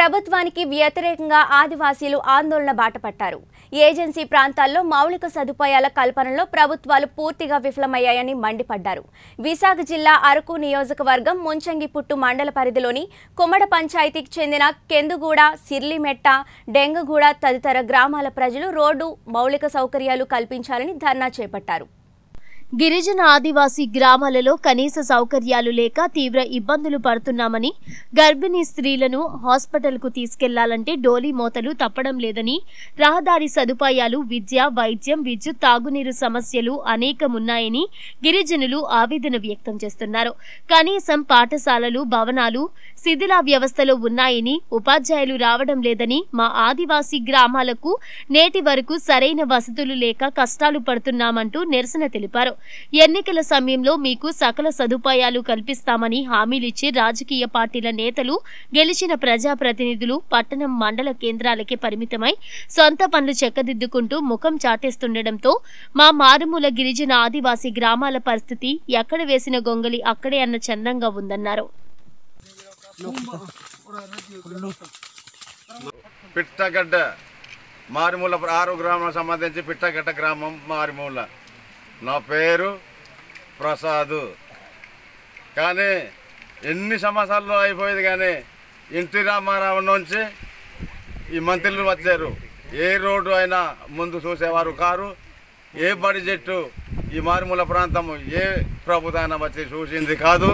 ప్రభుత్వానికి వ్యతిరేకంగా ఆదివాసీలు ఆందోళన బాటపట్టారు ఏజెన్సీ ప్రాంతాల్లో మౌలిక సదుపాయాల కల్పనలో ప్రభుత్వాలు పూర్తిగా విఫలమయ్యాయని మండిపడ్డారు విశాఖ జిల్లా అరకు నియోజకవర్గం ముంచంగిపుట్టు మండల పరిధిలోని కుమ్మడ పంచాయతీకి చెందిన కెందుగూడ సిర్లిమెట్ట డెంగగూడ తదితర గ్రామాల ప్రజలు రోడ్డు మౌలిక సౌకర్యాలు కల్పించాలని ధర్నా చేపట్టారు గిరిజన ఆదివాసీ గ్రామాలలో కనీస సౌకర్యాలు లేక తీవ్ర ఇబ్బందులు పడుతున్నామని గర్భిణీ స్త్రీలను హాస్పిటల్కు తీసుకెళ్లాలంటే డోలీ మోతలు తప్పడం లేదని రహదారి సదుపాయాలు విద్య వైద్యం విద్యుత్ తాగునీరు సమస్యలు అనేకమున్నాయని గిరిజనులు ఆవేదన వ్యక్తం చేస్తున్నారు కనీసం పాఠశాలలు భవనాలు శిథిల వ్యవస్థలో ఉన్నాయని ఉపాధ్యాయులు రావడం లేదని మా ఆదివాసీ గ్రామాలకు నేటి వరకు సరైన వసతులు లేక కష్టాలు పడుతున్నామంటూ నిరసన తెలిపారు ఎన్నికల సమయంలో మీకు సకల సదుపాయాలు కల్పిస్తామని హామీలిచ్చి రాజకీయ పార్టీల నేతలు గెలిచిన ప్రజాప్రతినిధులు పట్టణం మండల కేంద్రాలకే పరిమితమై సొంత పనులు చెక్కదిద్దుకుంటూ ముఖం చాటేస్తుండటంతో మా మారుమూల గిరిజన ఆదివాసీ గ్రామాల పరిస్థితి ఎక్కడ వేసిన గొంగలి అక్కడే అన్న చందంగా ఉందన్నారు పిట్టగడ్డ మారిమూల ఆరు గ్రామాలకు సంబంధించి పిట్టగడ్డ గ్రామం మారిమూల నా పేరు ప్రసాద్ కానీ ఎన్ని సంవత్సరాలు అయిపోయేది కానీ ఎన్టీ రామారావు నుంచి ఈ మంత్రులు వచ్చారు ఏ రోడ్డు అయినా ముందు చూసేవారు కారు ఏ బడ్జెట్ ఈ మారుమూల ప్రాంతం ఏ ప్రభుత్వం వచ్చి చూసింది కాదు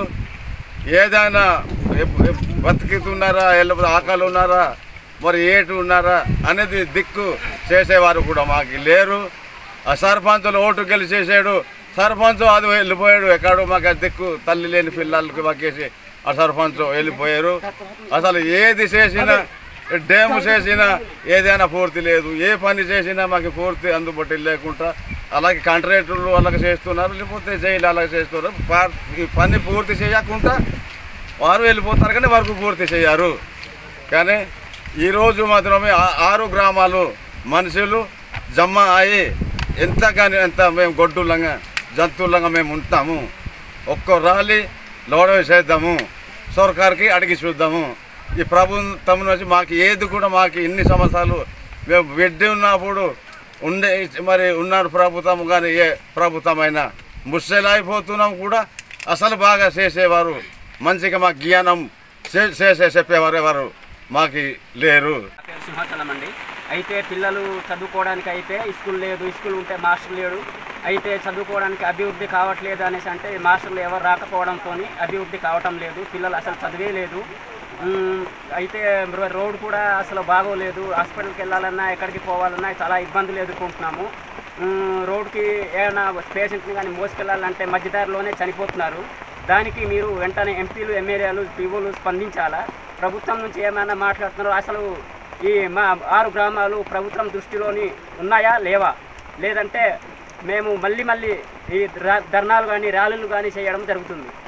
ఏదైనా ఎప్- ఎప్- బతుకుతున్నారా లేకపోతే ఆకలి ఉన్నారా మరి ఏటు ఉన్నారా అనేది దిక్కు చేసేవారు కూడా మాకు లేరు ఆ సర్పంచులు ఓటు గెలిచేసాడు సర్పంచ్ అది వెళ్ళిపోయాడు ఎక్కడో మాకు ఆ దిక్కు తల్లి లేని పిల్లలకి వక్కేసి ఆ సర్పంచ్ వెళ్ళిపోయారు అసలు ఏది చేసినా డ్యాము చేసినా ఏదైనా పూర్తి లేదు ఏ పని చేసినా మాకు పూర్తి అందుబాటు లేకుండా అలాగే కాంట్రాక్టర్లు అలాగే చేస్తున్నారు లేకపోతే జైలు అలాగే చేస్తున్నారు పా- ఈ పని పూర్తి చేయకుండా వారు వెళ్ళిపోతారు కానీ వరకు పూర్తి చేయరు కానీ ఈరోజు మాత్రమే ఆ- ఆరు గ్రామాలు మనుషులు జమ అయ్యి ఎంత కానీ ఎంత మేము గొడ్డులంగా జంతువులంగా మేము ఉంటాము ఒక్క రాలి లోడ చేద్దాము సర్కార్కి అడిగి చూద్దాము ఈ ప్రభుత్వం నుంచి మాకు ఏది కూడా మాకు ఇన్ని సంవత్సరాలు మేము వెడ్డి ఉన్నప్పుడు ఉండే మరి ఉన్నారు ప్రభుత్వం కానీ ఏ ప్రభుత్వం అయినా ముసలైపోతున్నాం కూడా అసలు బాగా చేసేవారు మంచిగా మాకు జ్ఞానం చే- చేసే చెప్పేవారు ఎవరు మాకు లేరు నా పేరు సింహాచలం అండి అయితే పిల్లలు చదువుకోవడానికి అయితే స్కూల్ లేదు స్కూల్ ఉంటే మాస్టర్ లేడు అయితే చదువుకోవడానికి అభివృద్ధి కావట్లేదు అనేసి అంటే మాస్టర్లు ఎవరు రాకపోవడంతో అభివృద్ధి కావటం లేదు పిల్లలు అసలు చదివే లేదు ఉమ్, అయితే ర- రోడ్ కూడా అసలు బాగోలేదు హాస్పిటల్కి వెళ్ళాలన్నా ఎక్కడికి పోవాలన్నా చాలా ఇబ్బందులు ఎదుర్కొంటున్నాము ఉమ్, రోడ్కి ఏమైనా పేషెంట్ని కానీ మోసుకెళ్ళాలంటే మధ్యదారిలోనే చనిపోతున్నారు దానికి మీరు వెంటనే ఎంపీలు ఎమ్మెల్యేలు పీఓలు స్పందించాలా ప్రభుత్వం నుంచి ఏమైనా మాట్లాడుతున్నారో అసలు ఈ మా ఆరు గ్రామాలు ప్రభుత్వం దృష్టిలోని ఉన్నాయా లేవా లేదంటే మేము మళ్ళీ మళ్ళీ ఈ ధర్నాలు కానీ ర్యాలీలు కానీ చేయడం జరుగుతుంది